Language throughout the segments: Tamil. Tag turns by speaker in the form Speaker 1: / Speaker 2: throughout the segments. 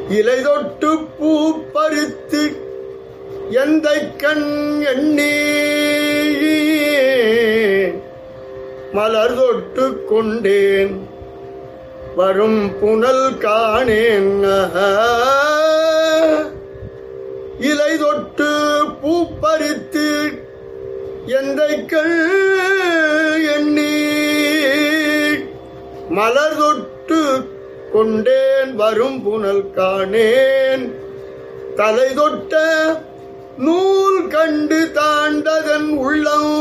Speaker 1: இலை தொட்டு பூ பறித்து எந்த கண் எண்ணி மலர் தொட்டு கொண்டேன் வரும் புனல் காணேன் இலை தொட்டு பூ பறித்து எந்த எண்ணி மலர் தொட்டு கொண்டேன் வரும் புனல் காணேன் தலை தொட்ட நூல் கண்டு தாண்டதன் உள்ளம்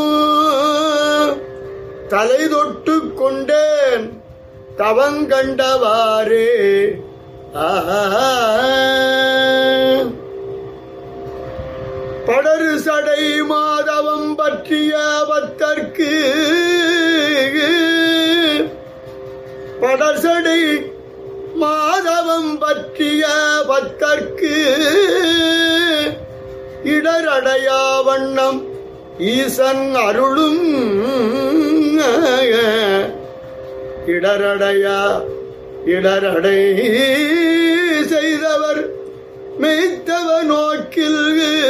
Speaker 1: தலை தொட்டு கொண்டேன் தவங்கண்டவாரே ஆஹா படரு சடை மாதவம் பற்றிய பத்தற்கு படர்சடை மாதவம் பற்றிய பத்தற்கு இடரடையா வண்ணம் ஈசன் அருளும் இடரடையா இடரடை செய்தவர் மெய்த்தவ நோக்கில்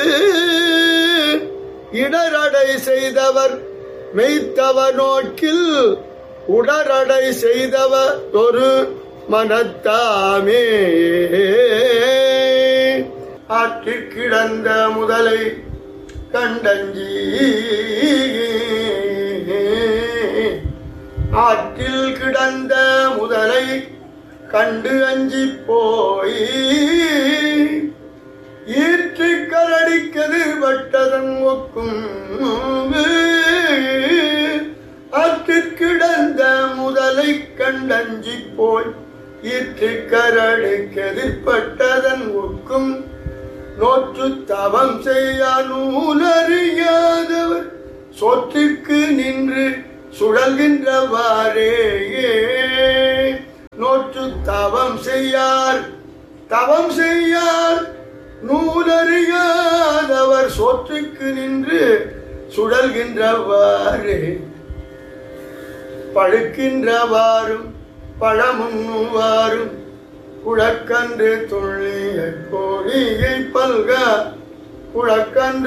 Speaker 1: இடரடை செய்தவர் மெய்த்தவ நோக்கில் உடரடை செய்தவர் ஒரு மனத்தாமே ஆற்றில் கிடந்த முதலை கண்டஞ்சி ஆற்றில் கிடந்த முதலை கண்டு அஞ்சி போய் ஈற்று கரடிக்கது பட்டதன் ஒக்கும் ஆற்றில் கிடந்த முதலை கண்டஞ்சி போய் ஈற்று கரடிக்கு எதிர்பட்டதன் ஒக்கும் நோற்று தவம் செய்ய நூலறியாதவர் சொற்றுக்கு நின்று சுழல்கின்றவாறே நோற்று தவம் செய்யார் தவம் செய்யார் நூலறியாதவர் சொற்றுக்கு நின்று சுழல்கின்றவாறே பழுக்கின்றவாறும் பழமுன்னுவாரும் குழக்கன்று துள்ளிய கோழியை பல்க குழக்கன்று